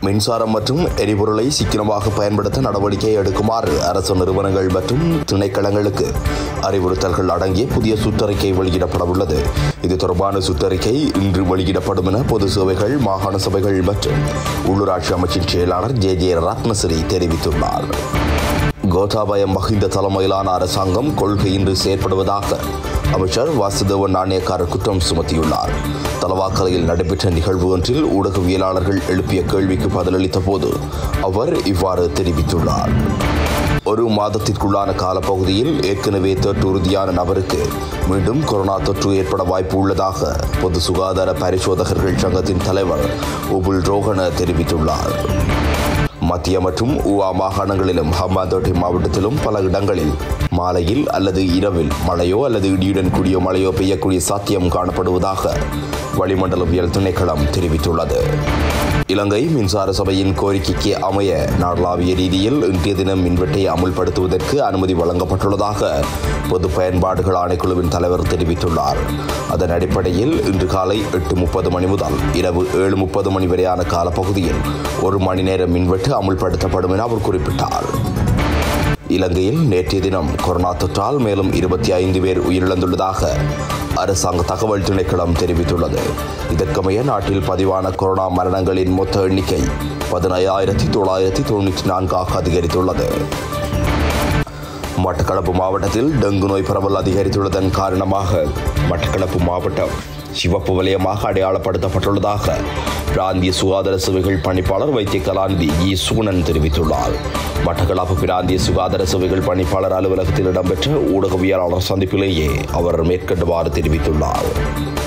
மின்சாரம் மற்றும் எரிபொருளை சிக்கனமாக பயன்படுத்த நடவடிக்கை எடுக்குமாறு அரசு நிறுவனங்கள் மற்றும் திணைக்களங்களுக்கு அறிவுறுத்தல்கள் அடங்கிய புதிய சுற்றறிக்கை வெளியிடப்படவுள்ளது இது தொடர்பான சுற்றறிக்கை இன்று வெளியிடப்படும் என பொது சேவைகள் மாகாண சபைகள் மற்றும் உள்ளூராட்சி அமைச்சின் செயலாளர் ஜே ஜே ரத்னசிறி தெரிவித்துள்ளார் கோட்டாபய மஹிந்த தலைமையிலான அரசாங்கம் கொள்கையின்றி செயற்படுவதாக அமைச்சர் வாசுதேவன் நாணயக்காரர் குற்றம் சுமத்தியுள்ளார் தலவாக்கலையில் நடைபெற்ற நிகழ்வு ஒன்றில் ஊடகவியலாளர்கள் எழுப்பிய கேள்விக்கு பதிலளித்த போது அவர் இவ்வாறு தெரிவித்துள்ளார் ஒரு மாதத்திற்குள்ளான காலப்பகுதியில் ஏற்கனவே தொற்று உறுதியான நபருக்கு மீண்டும் கொரோனா தொற்று ஏற்பட வாய்ப்பு உள்ளதாக பொது சுகாதார பரிசோதகர்கள் சங்கத்தின் தலைவர் உபுல் ரோஹன தெரிவித்துள்ளார் மத்திய மற்றும் ஊவா மாகாணங்களிலும் ஹம்பாந்தோட்டை மாவட்டத்திலும் பல இடங்களில் மாலையில் அல்லது இரவில் மழையோ அல்லது இடியுடன் கூடிய மழையோ பெய்யக்கூடிய சாத்தியம் காணப்படுவதாக வளிமண்டலவியல் திணைக்களம் தெரிவித்துள்ளது இலங்கை மின்சார சபையின் கோரிக்கைக்கு அமைய நாடளாவிய ரீதியில் இன்றைய தினம் மின்வெட்டை அமுல்படுத்துவதற்கு அனுமதி வழங்கப்பட்டுள்ளதாக பொது பயன்பாடுகள் ஆணைக்குழுவின் தலைவர் தெரிவித்துள்ளார் அதன் அடிப்படையில் இன்று காலை எட்டு முப்பது மணி முதல் இரவு ஏழு முப்பது மணி வரையான காலப்பகுதியில் ஒரு மணி நேர மின்வெட்டு அமுல்படுத்தப்படும் என அவர் குறிப்பிட்டார் இலங்கையில் நேற்றைய தினம் கொரோனா தொற்றால் மேலும் இருபத்தி ஐந்து பேர் உயிரிழந்துள்ளதாக அரசாங்க தகவல் திணைக்களம் தெரிவித்துள்ளது இதற்கமைய நாட்டில் பதிவான கொரோனா மரணங்களின் மொத்த எண்ணிக்கை பதினையாயிரத்தி தொள்ளாயிரத்தி தொண்ணூற்றி நான்காக அதிகரித்துள்ளது மட்டக்களப்பு மாவட்டத்தில் டெங்கு நோய் பரவல் அதிகரித்துள்ளதன் காரணமாக மட்டக்களப்பு மாவட்டம் சிவப்பு வலயமாக அடையாளப்படுத்தப்பட்டுள்ளதாக பிராந்திய சுகாதார சேவைகள் பணிப்பாளர் வைத்திய கலாநிதி இ சூனன் தெரிவித்துள்ளார் மட்டக்களப்பு பிராந்திய சுகாதார சேவைகள் பணிப்பாளர் அலுவலகத்தில் இடம்பெற்ற ஊடகவியலாளர் சந்திப்பிலேயே அவர் மேற்கண்டவாறு தெரிவித்துள்ளார்